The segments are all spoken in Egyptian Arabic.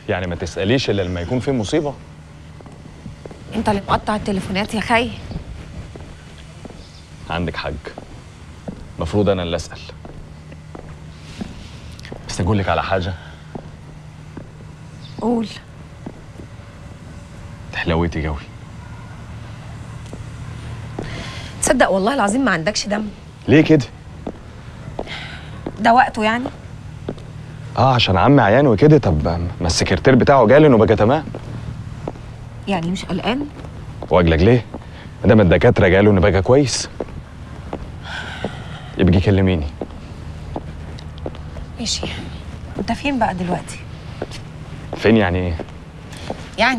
يعني ما تساليش الا لما يكون في مصيبه انت اللي مقطع التليفونات يا خي عندك حق المفروض انا اللي اسال بس اقول لك على حاجه قول تحلويتي قوي تصدق والله العظيم ما عندكش دم ليه كده ده وقته يعني اه عشان عمي عيان وكده طب ما السكرتير بتاعه جالن وبقى تمام يعني مش قلقان واجلك ليه ما دام الدكاتره قالوا ان بقى كويس يبقى كلميني ماشي انت فين بقى دلوقتي فين يعني ايه يعني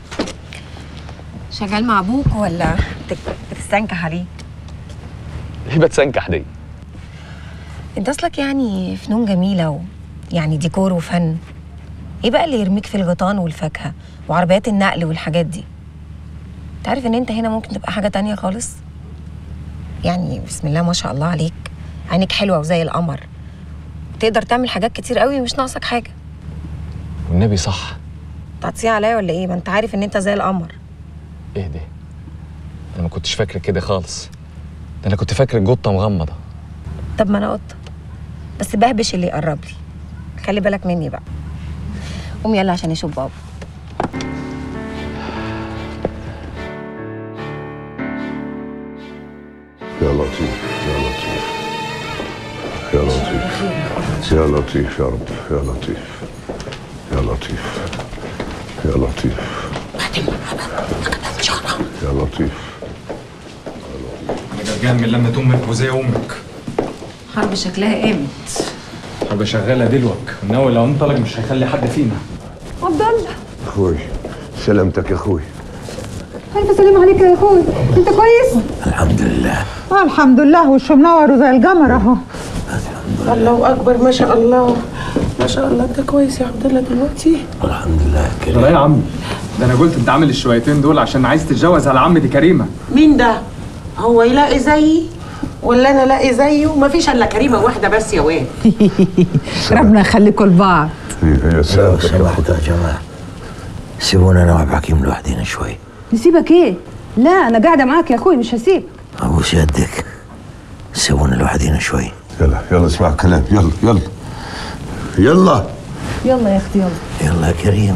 شغال مع ابوك ولا بت- بتستنكح عليه ليه بتسنكح دي انت اصلك يعني فنون جميله و... يعني ديكور وفن ايه بقى اللي يرميك في الغيطان والفاكهه وعربيات النقل والحاجات دي تعرف ان انت هنا ممكن تبقى حاجه تانية خالص يعني بسم الله ما شاء الله عليك عينك حلوه وزي القمر تقدر تعمل حاجات كتير قوي مش ناقصك حاجه والنبي صح تعطيها عليا ولا ايه ما انت عارف ان انت زي القمر ايه ده انا ما كنتش فاكرك كده خالص ده انا كنت فاكرك جطه مغمضه طب ما انا قطه بس بهبش اللي يقرب لي خلي بالك مني بقى قوم يلا عشان يشوف بابا يا لطيف يا لطيف يا لطيف يا لطيف يا رب يا لطيف يا لطيف يا لطيف يا لطيف انا جرجان من لما امك وزي امك حرب شكلها قامت حاجه شغاله دلوك الناوي لو انطلق مش هيخلي حد فينا عبد الله اخوي سلامتك يا اخوي ألف سلام عليك يا أخوي أنت كويس؟ الحمد لله آه الحمد لله وشه منور وزي القمر أهو الله اكبر ما شاء الله ما شاء الله انت كويس يا عبد الله دلوقتي الحمد لله ده كريم يا عم ده انا قلت انت عامل الشويتين دول عشان عايز تتجوز على عم دي كريمه مين ده هو يلاقي زيي ولا انا الاقي زيه ما فيش الا كريمه واحده بس يا واد ربنا يخليكم لبعض يا لو سلامتك يا سمحتوا اخوي يا جماعه سيبونا انا وعبد الحكيم لوحدينا شوي نسيبك إيه؟ لا أنا قاعدة معاك يا أخوي مش هسيب ابوس يدك سيبونا لوحدينا شوي يلا يلا اسمع الكلام يلا يلا يلا يلا يا أختي يلا يلا يا كريم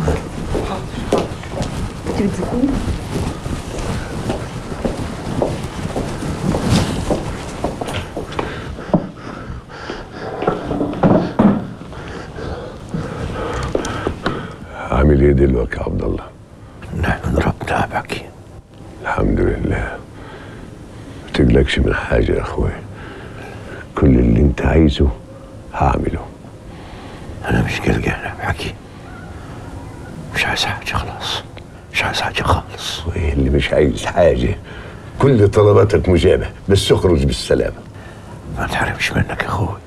عامل ايه دلوقتي يا عبد الله نحمد ربنا يا عبد الحكيم الحمد لله ما تقلقش من حاجه يا اخوي كل اللي انت عايزه هعمله انا مش قلقان يا عبد الحكيم مش عايز حاجه خلاص مش عايز حاجه خالص وايه اللي مش عايز حاجه كل طلباتك مجابه بس اخرج بالسلامه ما تحرمش منك يا اخوي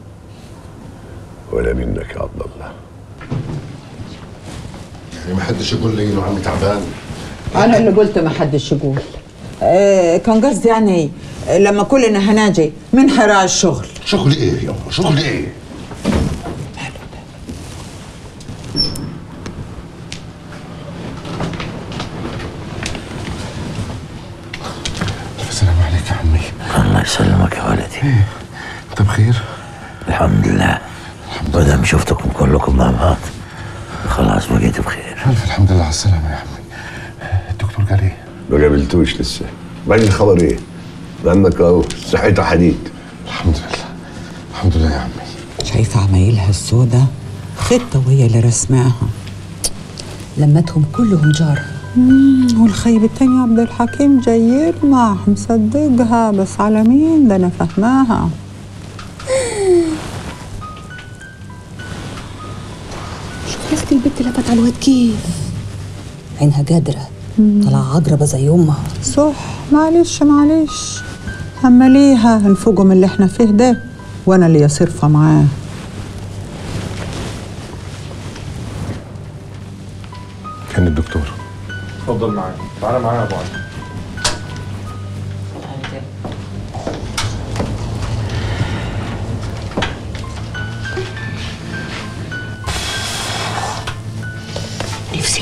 ولا منك يا عبد الله ما حدش يقول لي انه عمي تعبان انا اللي قلت ما حدش يقول آه كان قصدي يعني آه، لما كلنا هناجي من حراء الشغل شغل ايه يابا شغل ايه الف سلام عليك يا عمي الله يسلمك يا ولدي انت بخير الحمد لله ودام شفتكم كلكم مع بعض خلاص بقيت بخير الف الحمد لله على السلامه يا عمي الدكتور قال ايه ما قابلتوش لسه بعدين الخبر ايه لانك اهو صحيته حديد الحمد لله الحمد لله يا عمي شايفة عمايلها السودة خطة وهي اللي رسماها لمتهم كلهم جار والخيب التاني عبد الحكيم جاي يلمح مصدقها بس على مين ده انا فاهماها شفت البنت لفت على الواد كيف عينها قادرة طلع عقربة زي أمها صح معلش معلش اما ليها نفوقوا من اللي احنا فيه ده وانا اللي صرفة معاه كان الدكتور اتفضل معايا تعالى معايا يا ابو علي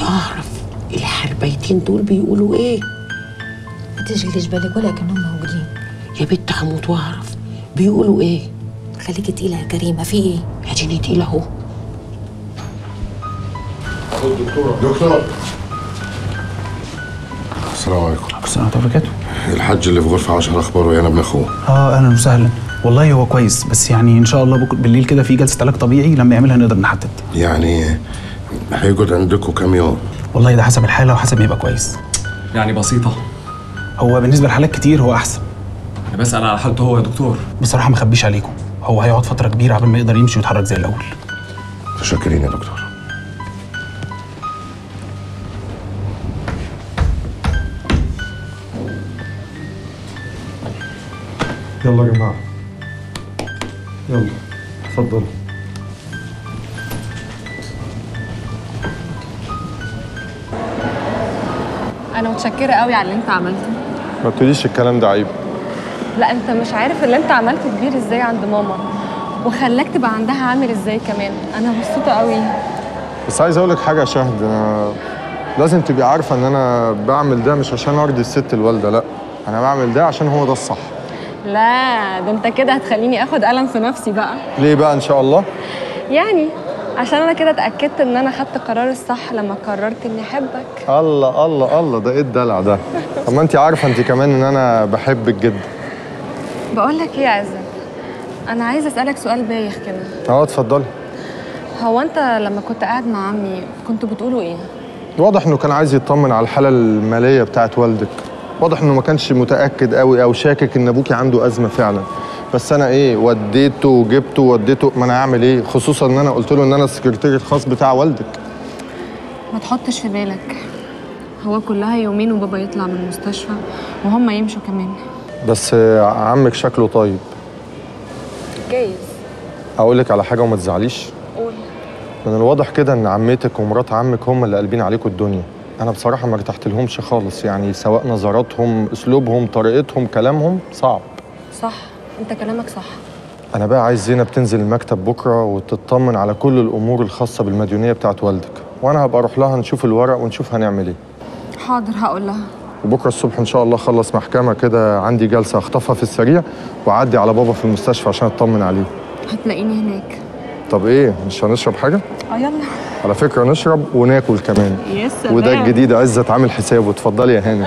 نفسي اعرف الحربيتين دول بيقولوا ايه ما تشغليش بالك ولا كانهم موجودين يا بنت هموت واعرف بيقولوا ايه خليكي تقيله يا كريمه في ايه اديني تقيله اهو دكتور السلام عليكم السلام عليكم وبركاته الحاج اللي في غرفة 10 أخباره إيه؟ أنا ابن أخوه اه اهلا وسهلا والله هو كويس بس يعني ان شاء الله بكره بالليل كده في جلسه علاج طبيعي لما يعملها نقدر نحدد يعني هيقعد عندكم كام يوم والله ده حسب الحاله وحسب ما يبقى كويس يعني بسيطة هو بالنسبه لحالات كتير هو احسن أنا بسأل على حالته هو يا دكتور بصراحه ما اخبيش عليكم هو هيقعد فتره كبيره قبل ما يقدر يمشي ويتحرك زي الاول متشكرين يا دكتور يلا يا جماعة يلا اتفضل انا متشكره قوي على اللي انت عملته ما تقوليش الكلام ده عيب لا انت مش عارف اللي انت عملته كبير ازاي عند ماما وخلاك تبقى عندها عامل ازاي كمان انا مبسوطه قوي بس عايز اقول لك حاجة يا شهد انا لازم تبقي عارفة ان انا بعمل ده مش عشان ارضي الست الوالدة لا انا بعمل ده عشان هو ده الصح لا ده انت كده هتخليني اخد قلم في نفسي بقى ليه بقى ان شاء الله يعني عشان انا كده اتاكدت ان انا خدت قرار الصح لما قررت اني احبك الله الله الله ده ايه الدلع ده طب ما انت عارفة انت كمان ان انا بحبك جدا بقول لك ايه يا عزت انا عايزه اسالك سؤال بايخ كده اه اتفضلي هو انت لما كنت قاعد مع عمي كنتوا بتقولوا ايه واضح انه كان عايز يطمن على الحاله الماليه بتاعت والدك واضح انه ما كانش متاكد قوي او شاكك ان ابوكي عنده ازمه فعلا بس انا ايه وديته وجبته وديته ما انا اعمل ايه خصوصا ان انا قلت له ان انا السكرتير الخاص بتاع والدك ما تحطش في بالك هو كلها يومين وبابا يطلع من المستشفى وهم يمشوا كمان بس آه، عمك شكله طيب جايز اقول لك على حاجه وما تزعليش قول من الواضح كده ان عمتك ومرات عمك هم اللي قلبين عليكم الدنيا انا بصراحه ما ارتحت لهمش خالص يعني سواء نظراتهم اسلوبهم طريقتهم كلامهم صعب صح انت كلامك صح انا بقى عايز زينب تنزل المكتب بكره وتطمن على كل الامور الخاصه بالمديونيه بتاعت والدك وانا هبقى اروح لها نشوف الورق ونشوف هنعمل ايه حاضر هقول لها وبكره الصبح ان شاء الله اخلص محكمه كده عندي جلسه اخطفها في السريع واعدي على بابا في المستشفى عشان اطمن عليه هتلاقيني هناك طب ايه مش هنشرب حاجه اه يلا على فكره نشرب وناكل كمان يا سلام وده الجديد عزت عامل حسابه اتفضلي يا هانم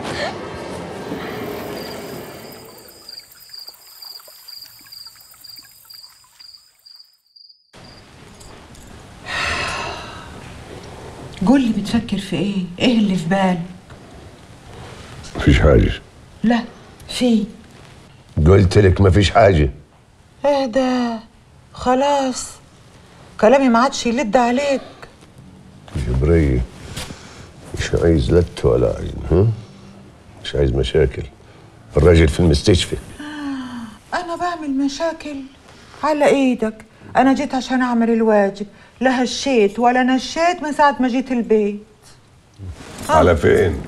قول لي بتفكر في ايه ايه اللي في بالك مفيش حاجة لا في قلت لك مفيش حاجة ايه ده خلاص كلامي ما عادش يلد عليك جبرية مش عايز لت ولا عين ها مش عايز مشاكل الراجل في المستشفى انا بعمل مشاكل على ايدك انا جيت عشان اعمل الواجب لا هشيت ولا نشيت من ساعه ما جيت البيت على فين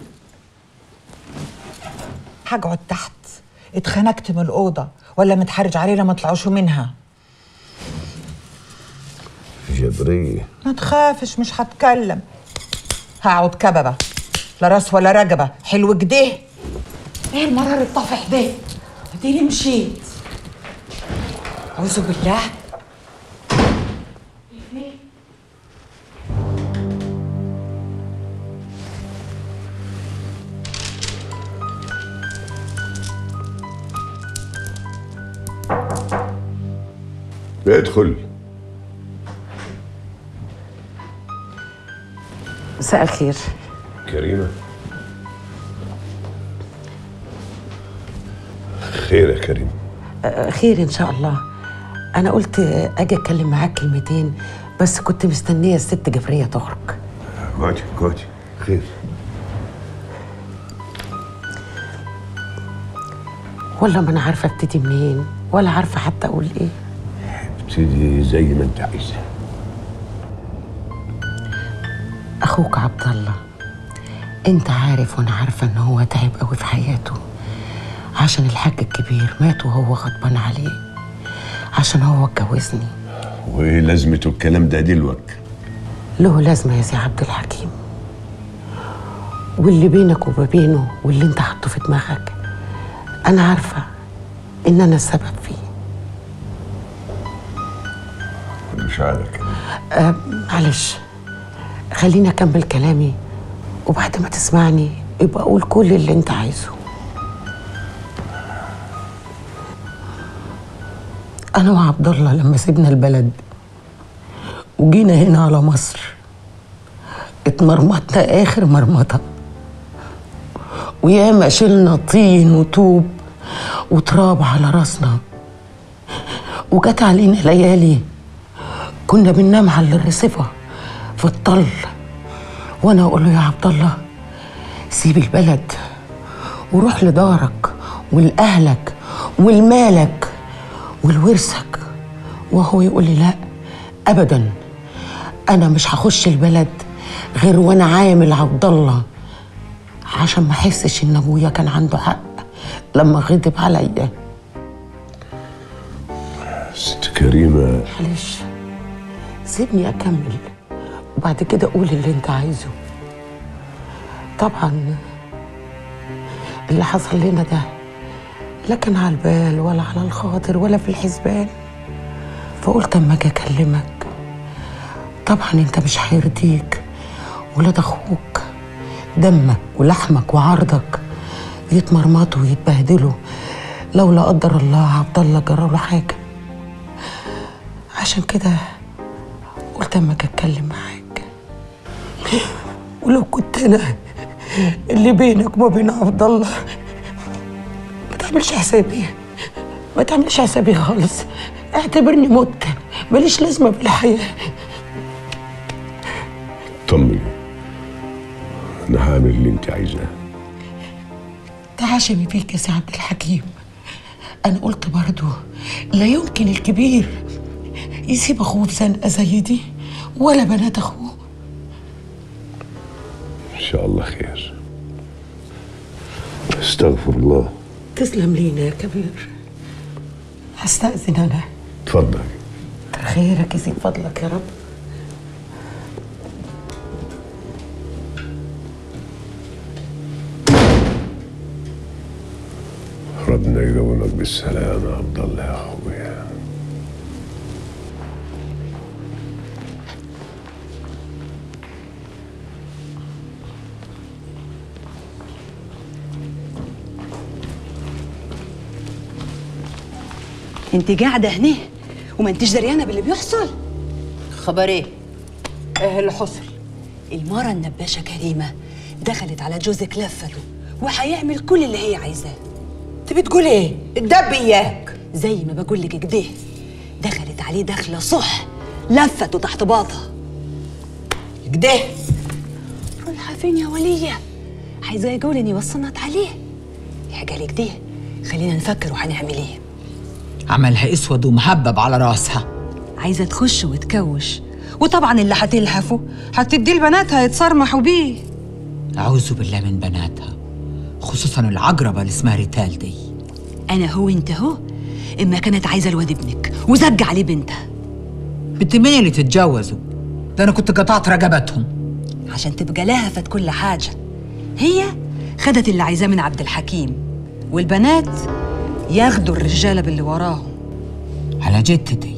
هقعد تحت اتخنقت من الاوضه ولا متحرج علينا ما طلعوش منها جبرية ما تخافش مش هتكلم هقعد كببه لا راس ولا رقبه حلو كده ايه المرار الطافح ده اديني مشيت اعوذ بالله ادخل مساء الخير كريمة خير يا كريم آه، خير ان شاء الله انا قلت اجي اتكلم معاك كلمتين بس كنت مستنيه الست جبريه تخرج اقعدي اقعدي خير والله ما انا عارفه ابتدي منين ولا عارفه حتى اقول ايه ابتدي زي ما انت عايزة اخوك عبد الله انت عارف وانا عارفه ان هو تعب قوي في حياته عشان الحاج الكبير مات وهو غضبان عليه عشان هو اتجوزني وايه لازمته الكلام ده دلوقتي له لازمه يا سي عبد الحكيم واللي بينك وبينه واللي انت حاطه في دماغك انا عارفه ان انا السبب فيه مش عارف أه معلش خليني اكمل كلامي وبعد ما تسمعني يبقى قول كل اللي انت عايزه انا وعبد الله لما سيبنا البلد وجينا هنا على مصر اتمرمطنا اخر مرمطه وياما شلنا طين وطوب وتراب على راسنا وجت علينا ليالي كنا بننام على الرصيفه في الطل وانا اقول له يا عبد الله سيب البلد وروح لدارك ولأهلك ولمالك ولورثك وهو يقول لي لا ابدا انا مش هخش البلد غير وانا عامل عبد الله عشان ما احسش ان ابويا كان عنده حق لما غضب عليا ست كريمة معلش سيبني اكمل وبعد كده قول اللي انت عايزه طبعا اللي حصل لنا ده لا كان على البال ولا على الخاطر ولا في الحسبان فقلت اما اجي اكلمك طبعا انت مش هيرضيك ولاد اخوك دمك ولحمك وعرضك يتمرمطوا ويتبهدلوا لو لا قدر الله عبد الله جرى له حاجه عشان كده قلت اما اجي اتكلم معاك ولو كنت انا اللي بينك وما بين عبد الله ما تعملش حسابي ما تعملش حسابي خالص اعتبرني مت ماليش لازمه بالحياه طمني انا هعمل اللي انت عايزاه تعاشمي بيك يا سي عبد الحكيم انا قلت برضو لا يمكن الكبير يسيب اخوه في زنقه زي دي ولا بنات اخوه ان شاء الله خير استغفر الله تسلم لينا يا كبير هستأذن انا اتفضل خيرك يزيد فضلك يا رب ربنا يقومك بالسلامة يا عبد الله يا اخويا انت قاعده هنا وما انتش دريانه باللي بيحصل خبر ايه ايه اللي حصل المره النباشه كريمه دخلت على جوزك لفته وهيعمل كل اللي هي عايزاه انت بتقول ايه الدب اياك زي ما بقول لك كده دخلت عليه دخله صح لفته تحت باطها كده روحها فين يا وليه عايزاه يقول اني وصلت عليه يا جالي كده خلينا نفكر وهنعمل ايه عملها اسود ومهبب على راسها عايزه تخش وتكوش وطبعا اللي هتلهفه هتدي لبناتها يتصرمحوا بيه اعوذ بالله من بناتها خصوصا العقربه اللي اسمها ريتال دي انا هو انت هو اما كانت عايزه الواد ابنك وزج عليه بنتها بنت مين اللي تتجوزوا ده انا كنت قطعت رقبتهم عشان تبقى لهفت كل حاجه هي خدت اللي عايزاه من عبد الحكيم والبنات ياخدوا الرجاله باللي وراهم على جدتي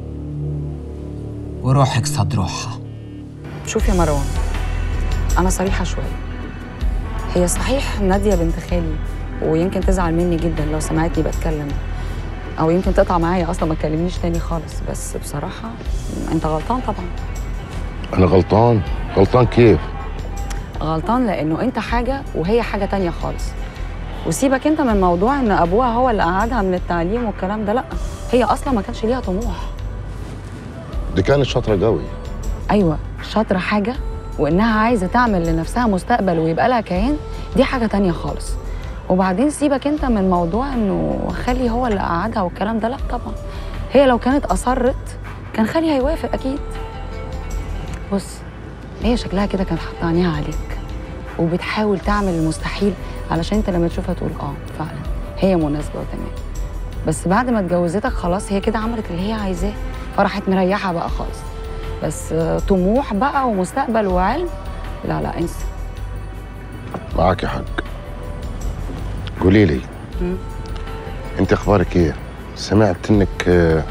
وروحك صد روحها شوف يا مروان أنا صريحة شوية هي صحيح نادية بنت خالي ويمكن تزعل مني جدا لو سمعتني بتكلم أو يمكن تقطع معايا أصلا ما تكلمنيش تاني خالص بس بصراحة أنت غلطان طبعا انا غلطان غلطان كيف غلطان لأنه أنت حاجة وهي حاجة تانية خالص وسيبك أنت من موضوع إن أبوها هو اللي قعدها من التعليم والكلام ده لأ هي أصلا ما كانش ليها طموح دي كانت شاطره قوي ايوه شاطره حاجه وانها عايزه تعمل لنفسها مستقبل ويبقى لها كيان دي حاجه تانية خالص وبعدين سيبك انت من موضوع انه خالي هو اللي قعدها والكلام ده لا طبعا هي لو كانت اصرت كان خالي هيوافق اكيد بص هي شكلها كده كانت حاطه عينيها عليك وبتحاول تعمل المستحيل علشان انت لما تشوفها تقول اه فعلا هي مناسبه وتمام بس بعد ما اتجوزتك خلاص هي كده عملت اللي هي عايزاه فراحت مريحه بقى خالص بس آه، طموح بقى ومستقبل وعلم لا لا انسى معاك يا حاج قولي لي مم. انت اخبارك ايه سمعت انك آه،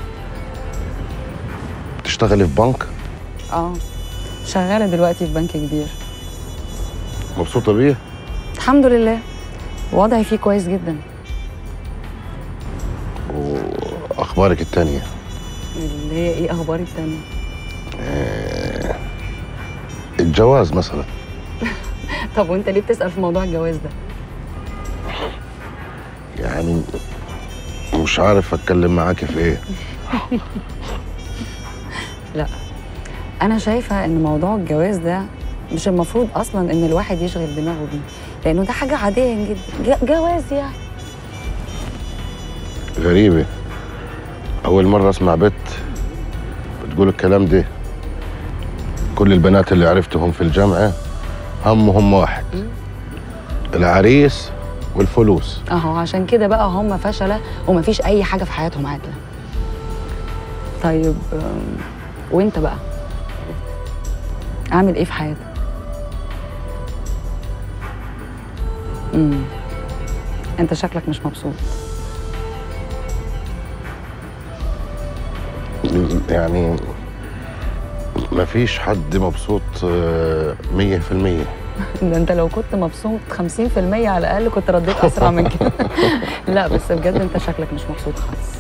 تشتغلي في بنك اه شغاله دلوقتي في بنك كبير مبسوطه بيه الحمد لله وضعي فيه كويس جدا واخبارك التانية اللي هي ايه اخباري التانية آه، الجواز مثلا طب وانت ليه بتسال في موضوع الجواز ده يعني مش عارف اتكلم معاك في ايه لا انا شايفه ان موضوع الجواز ده مش المفروض اصلا ان الواحد يشغل دماغه بيه لانه ده حاجه عاديه جدا ج- جواز يعني غريبة أول مرة أسمع بنت بتقول الكلام ده كل البنات اللي عرفتهم في الجامعة همهم واحد العريس والفلوس اهو عشان كده بقى هم فشله ومفيش اي حاجه في حياتهم عادله طيب أم، وانت بقى اعمل ايه في حياتك امم انت شكلك مش مبسوط يعني مفيش حد مبسوط آه، مية في المية ده انت لو كنت مبسوط 50% على الاقل كنت رديت اسرع من كده لا بس بجد انت شكلك مش مبسوط خالص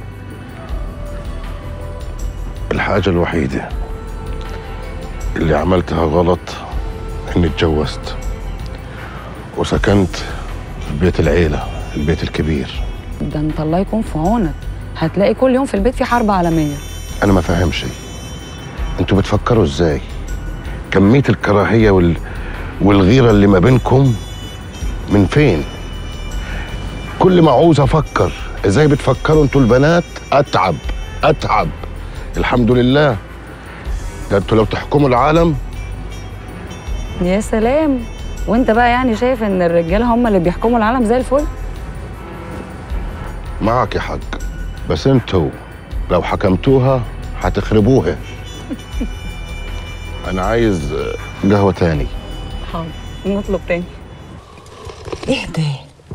الحاجة الوحيدة اللي عملتها غلط إني اتجوزت وسكنت في بيت العيلة البيت الكبير ده انت الله يكون في عونك هتلاقي كل يوم في البيت في حرب عالميه أنا ما فاهم شيء أنتوا بتفكروا إزاي كمية الكراهية وال... والغيرة اللي ما بينكم من فين كل ما عاوز أفكر إزاي بتفكروا أنتوا البنات أتعب أتعب الحمد لله ده أنتوا لو تحكموا العالم يا سلام وانت بقى يعني شايف ان الرجاله هم اللي بيحكموا العالم زي الفل معك يا حاج بس انتوا لو حكمتوها هتخربوها انا عايز قهوه تاني حاضر نطلب تاني اهدى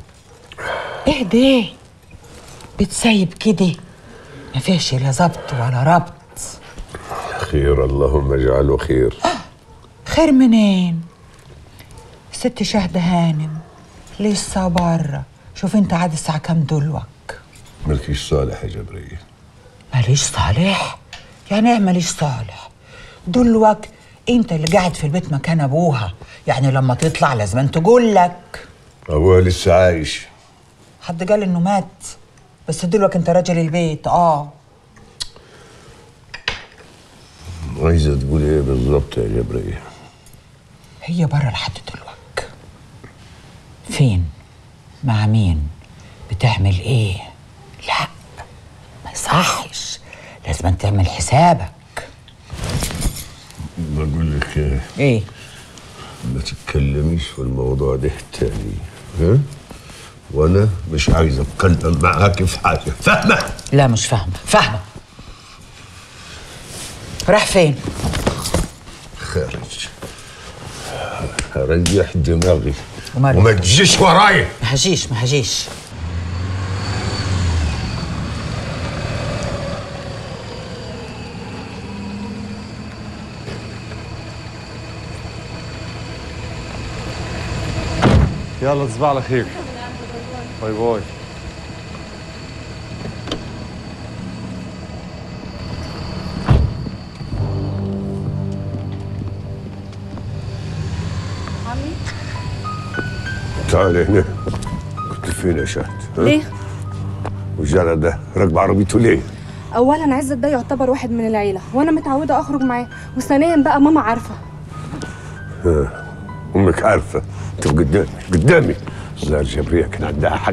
اهدى بتسيب كده ما فيهش لا ظبط ولا ربط خير اللهم اجعله خير خير منين ست شهد هانم لسه بره شوف انت عاد الساعة كام دلوك ملكيش صالح يا جبرية ماليش صالح يعني ايه ماليش صالح دلوك انت اللي قاعد في البيت مكان ابوها يعني لما تطلع لازم تقول لك ابوها لسه عايش حد قال انه مات بس دلوك انت راجل البيت اه عايزه تقول ايه بالظبط يا جبرية هي بره لحد دلوك فين مع مين بتعمل ايه لا ما يصحش لازم تعمل حسابك بقول لك ايه ايه ما تتكلميش في الموضوع ده تاني ها وانا مش عايز اتكلم معاك في حاجه فاهمه لا مش فاهمه فاهمه راح فين خارج ريح دماغي وماله؟ وما تجيش ورايا ما هجيش ما هجيش يلا تصبح على خير باي باي عمي تعال هنا كنت فين يا شهد ها؟ ليه؟ والجرى ده راكب عربيته ليه؟ اولا عزت ده يعتبر واحد من العيله وانا متعوده اخرج معاه وثانيا بقى ماما عارفه ها، امك عارفه انت قدامي قدامي لا جبرية كان عندها حق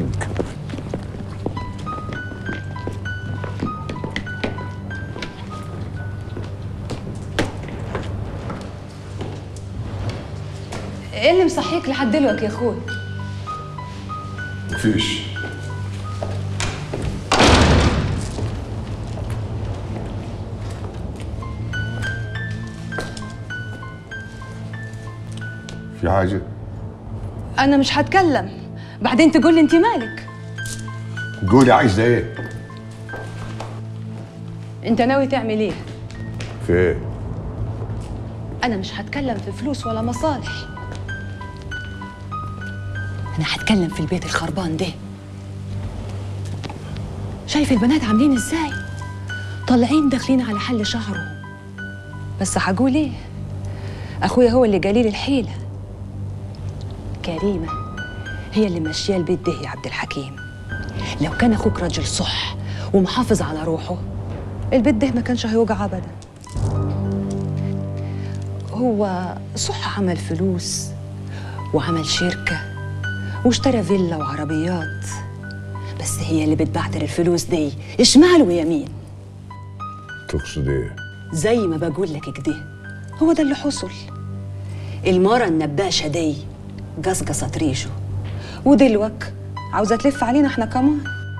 ايه اللي مصحيك لحد دلوقتي يا اخوي مفيش في حاجة؟ انا مش هتكلم بعدين تقول لي انت مالك قولي عايزه ايه انت ناوي تعمل ايه في ايه انا مش هتكلم في فلوس ولا مصالح انا هتكلم في البيت الخربان ده شايف البنات عاملين ازاي طالعين داخلين على حل شهره بس هقول ايه اخويا هو اللي قليل الحيله كريمه هي اللي ماشيه البيت ده يا عبد الحكيم لو كان اخوك راجل صح ومحافظ على روحه البيت ده ما كانش هيوجع ابدا هو صح عمل فلوس وعمل شركة واشترى فيلا وعربيات بس هي اللي بتبعتر الفلوس دي شمال ويمين تقصد ايه زي ما بقول لك كده هو ده اللي حصل المرة النباشة دي قصقصت ريشه ودلوك عاوزة تلف علينا احنا كمان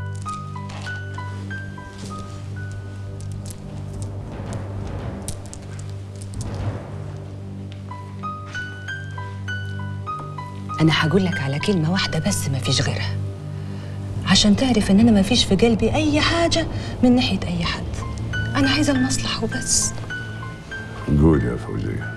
أنا هقول لك على كلمة واحدة بس ما فيش غيرها عشان تعرف إن أنا ما فيش في قلبي أي حاجة من ناحية أي حد أنا عايزة المصلحة وبس قولي يا فوزيه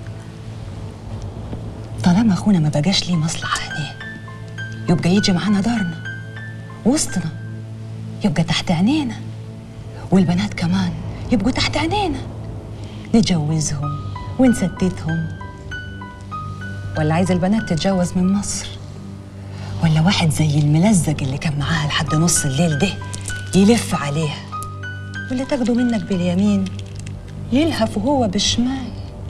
طالما أخونا ما بقاش ليه مصلحة هنا يبقى يجي معانا دارنا وسطنا يبقى تحت عينينا والبنات كمان يبقوا تحت عينينا نجوزهم ونستتهم ولا عايز البنات تتجوز من مصر ولا واحد زي الملزق اللي كان معاها لحد نص الليل ده يلف عليها واللي تاخده منك باليمين يلهف وهو بالشمال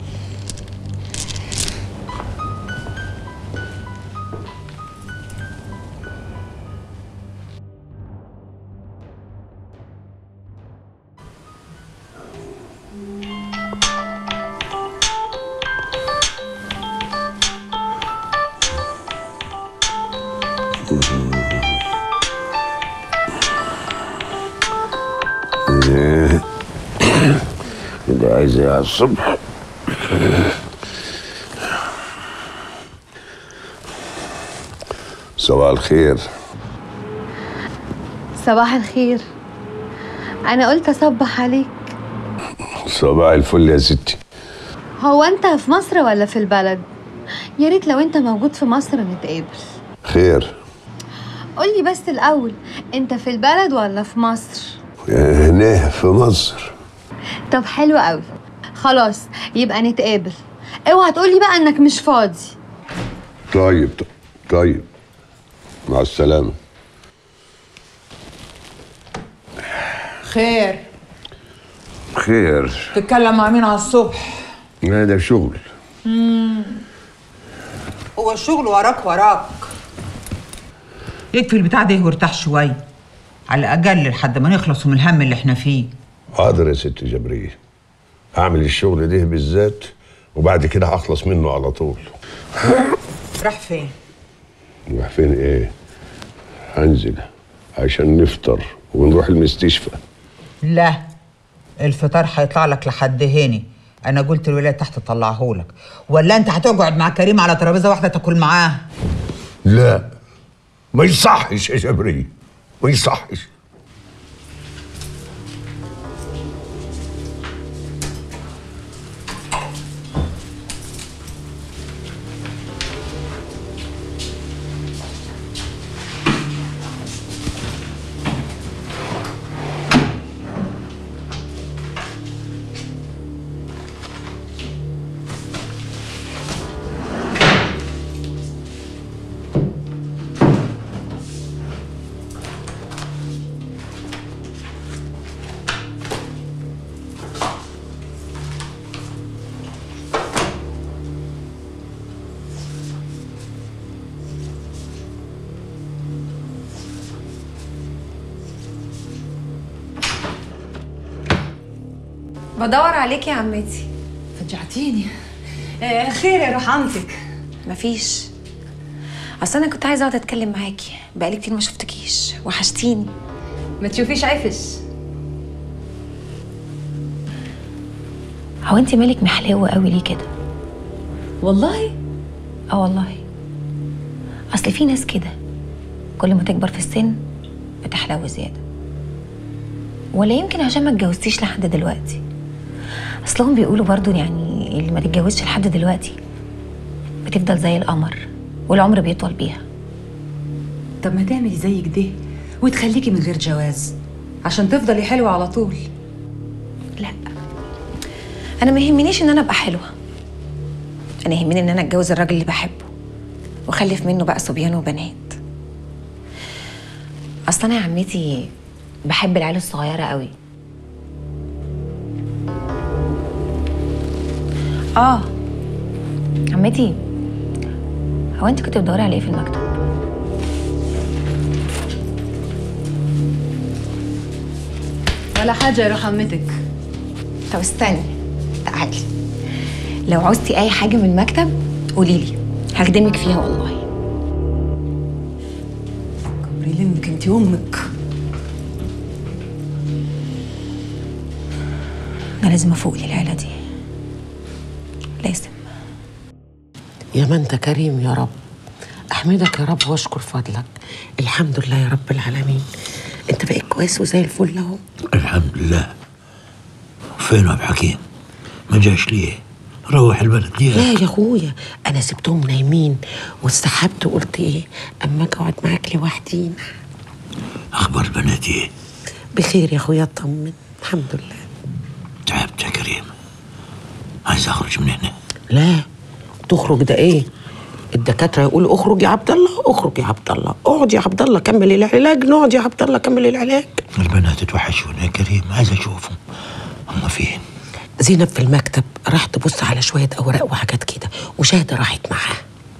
إيه. انت عايز ايه على الصبح صباح الخير صباح الخير انا قلت اصبح عليك صباح الفل يا ستي هو انت في مصر ولا في البلد يا ريت لو انت موجود في مصر نتقابل خير قولي بس الاول انت في البلد ولا في مصر هنا في مصر طب حلو قوي خلاص يبقى نتقابل اوعى تقولي بقى انك مش فاضي طيب طيب مع السلامة خير خير تتكلم مع مين على الصبح هذا شغل مم. هو الشغل وراك وراك يكفي البتاع ده وارتاح شوية على الأقل لحد ما نخلص من الهم اللي احنا فيه حاضر يا ست جبرية هعمل الشغل ده بالذات وبعد كده هخلص منه على طول راح فين؟ نروح فين ايه هنزل عشان نفطر ونروح المستشفى لا الفطار هيطلع لك لحد هاني انا قلت الولاد تحت طلعهولك ولا انت هتقعد مع كريم على ترابيزه واحده تاكل معاه لا ما يصحش يا جبرية ما يصحش بدور عليك يا عمتي فجعتيني آه خير يا روح عمتك مفيش اصل انا كنت عايزه اقعد اتكلم معاكي بقالي كتير ما شفتكيش وحشتيني ما تشوفيش عفش هو انت مالك محلوه قوي ليه كده والله اه والله اصل في ناس كده كل ما تكبر في السن بتحلو زياده ولا يمكن عشان ما اتجوزتيش لحد دلوقتي اصلهم بيقولوا برضو يعني اللي ما تتجوزش لحد دلوقتي بتفضل زي القمر والعمر بيطول بيها طب ما تعملي زي كده وتخليكي من غير جواز عشان تفضلي حلوة على طول لا انا ما يهمنيش ان انا ابقى حلوه انا يهمني ان انا اتجوز الراجل اللي بحبه واخلف منه بقى صبيان وبنات اصل انا يا عمتي بحب العيال الصغيره قوي اه عمتي هو انت كنت بتدوري على ايه في المكتب ولا حاجة يا روح عمتك طب استني تعالي لو عوزتي اي حاجه من المكتب قولي لي هخدمك فيها والله كبري لمك انت امك انا لازم افوق للعيله دي لازم يا ما انت كريم يا رب احمدك يا رب واشكر فضلك الحمد لله يا رب العالمين انت بقيت كويس وزي الفل اهو الحمد لله فين ابو حكيم ما جاش ليه روح البلد دي لا يا اخويا انا سبتهم نايمين واستحبت وقلت ايه اما اقعد معاك لوحدي اخبار بناتي ايه بخير يا اخويا اطمن الحمد لله تعبت يا كريم عايز اخرج من هنا لا تخرج ده ايه الدكاتره يقولوا اخرج يا عبد الله اخرج يا عبد الله اقعد يا عبد الله كمل العلاج نقعد يا عبد الله كمل العلاج البنات اتوحشوني يا كريم عايز اشوفهم هم فين زينب في المكتب راح تبص على شويه اوراق وحاجات كده وشاهده راحت معاها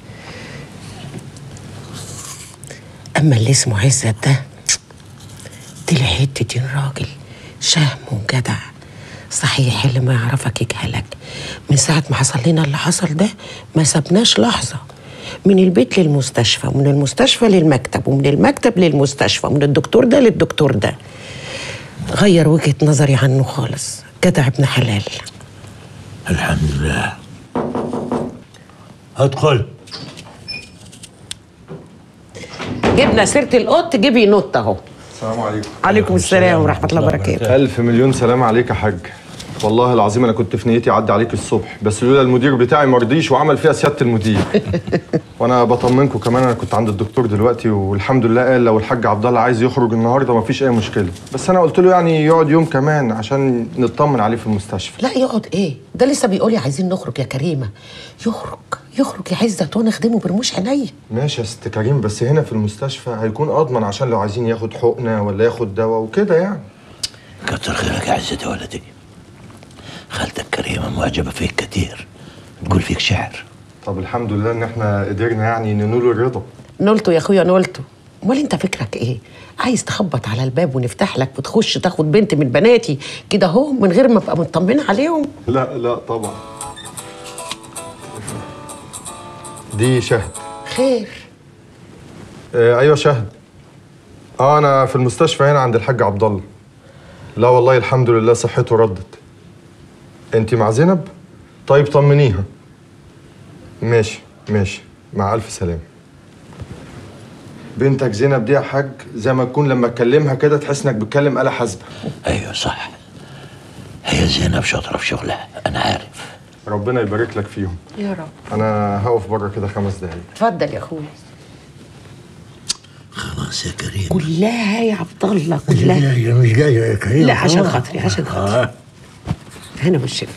اما اللي اسمه عزت ده طلع حته دين راجل شهم وجدع صحيح اللي ما يعرفك يجهلك من ساعة ما حصل لنا اللي حصل ده ما سبناش لحظة من البيت للمستشفى ومن المستشفى للمكتب ومن المكتب للمستشفى ومن الدكتور ده للدكتور ده غير وجهة نظري عنه خالص جدع ابن حلال الحمد لله ادخل جبنا سيرة القط جيب ينط اهو السلام عليكم عليكم السلام ورحمة الله وبركاته ألف مليون سلام عليك يا حاج والله العظيم أنا كنت في نيتي أعدي عليك الصبح بس لولا المدير بتاعي ما رضيش وعمل فيها سيادة المدير وأنا بطمنكم كمان أنا كنت عند الدكتور دلوقتي والحمد لله قال لو الحاج عبد الله عايز يخرج النهارده ما فيش أي مشكلة بس أنا قلت له يعني يقعد يوم كمان عشان نطمن عليه في المستشفى لا يقعد ايه ده لسه بيقول لي عايزين نخرج يا كريمة يخرج يخرج يا عزت وانا اخدمه برموش عينيا ماشي يا ست كريم بس هنا في المستشفى هيكون أضمن عشان لو عايزين ياخد حقنة ولا ياخد دواء وكده يعني كتر خيرك يا عزتي ولدي خالتك كريمة معجبة فيك كتير تقول فيك شعر طب الحمد لله إن إحنا قدرنا يعني ننول الرضا نولته يا اخويا نولته امال انت فكرك ايه عايز تخبط على الباب ونفتح لك وتخش تاخد بنت من بناتي كده اهو من غير ما ابقى مطمنه عليهم لا لا طبعا دي شهد خير آه ايوه شهد اه انا في المستشفى هنا عند الحاج عبد الله لا والله الحمد لله صحته ردت انت مع زينب طيب طمنيها ماشي ماشي مع الف سلامه بنتك زينب دي يا حاج زي ما تكون لما تكلمها كده تحس انك بتكلم آلة حاسبة ايوه صح هي زينب شاطرة في شغلها انا عارف ربنا يبارك لك فيهم يا رب انا هقف بره كده خمس دقايق اتفضل يا اخويا خلاص يا كريم كلها يا عبد الله كلها هي مش جاية يا كريم لا عشان خلاص. خاطري عشان خاطري آه. هنا بالشفا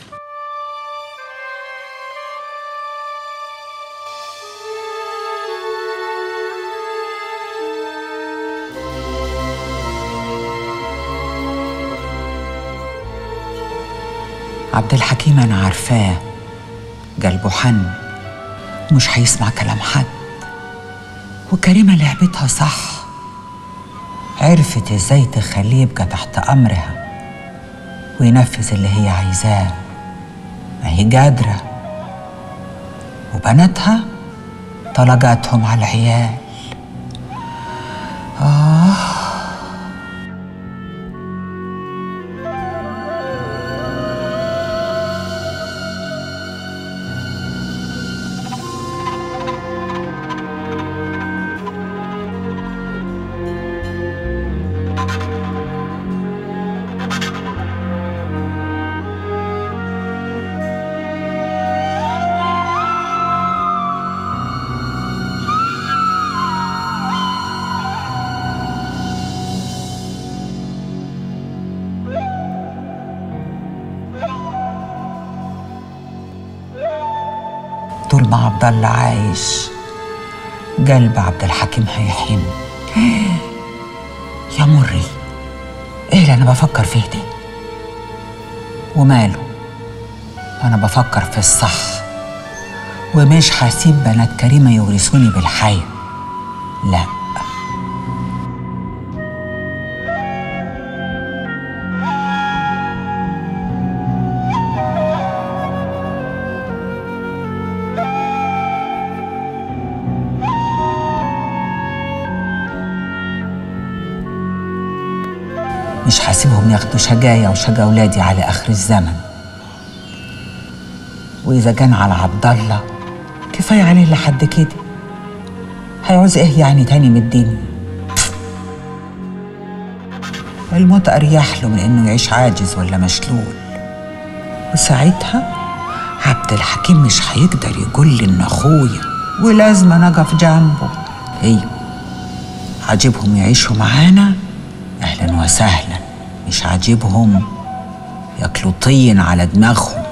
عبد الحكيم أنا عارفاه قلبه حن مش هيسمع كلام حد وكريمة لعبتها صح عرفت ازاي تخليه يبقى تحت أمرها وينفذ اللي هي عايزاه ما هي قادرة وبناتها طلقاتهم على العيال آه طول ما عبد الله عايش قلب عبد الحكيم هيحن يا مري ايه اللي انا بفكر فيه ده وماله انا بفكر في الصح ومش هسيب بنات كريمه يورثوني بالحي لا مش هسيبهم ياخدوا شجايا وشجا ولادي على اخر الزمن واذا كان على عبد الله كفايه عليه لحد كده هيعوز ايه يعني تاني من الدنيا الموت اريح له من انه يعيش عاجز ولا مشلول وساعتها عبد الحكيم مش هيقدر يقول لي ان اخويا ولازم انا اقف جنبه ايوه عاجبهم يعيشوا معانا اهلا وسهلا مش عاجبهم ياكلوا طين على دماغهم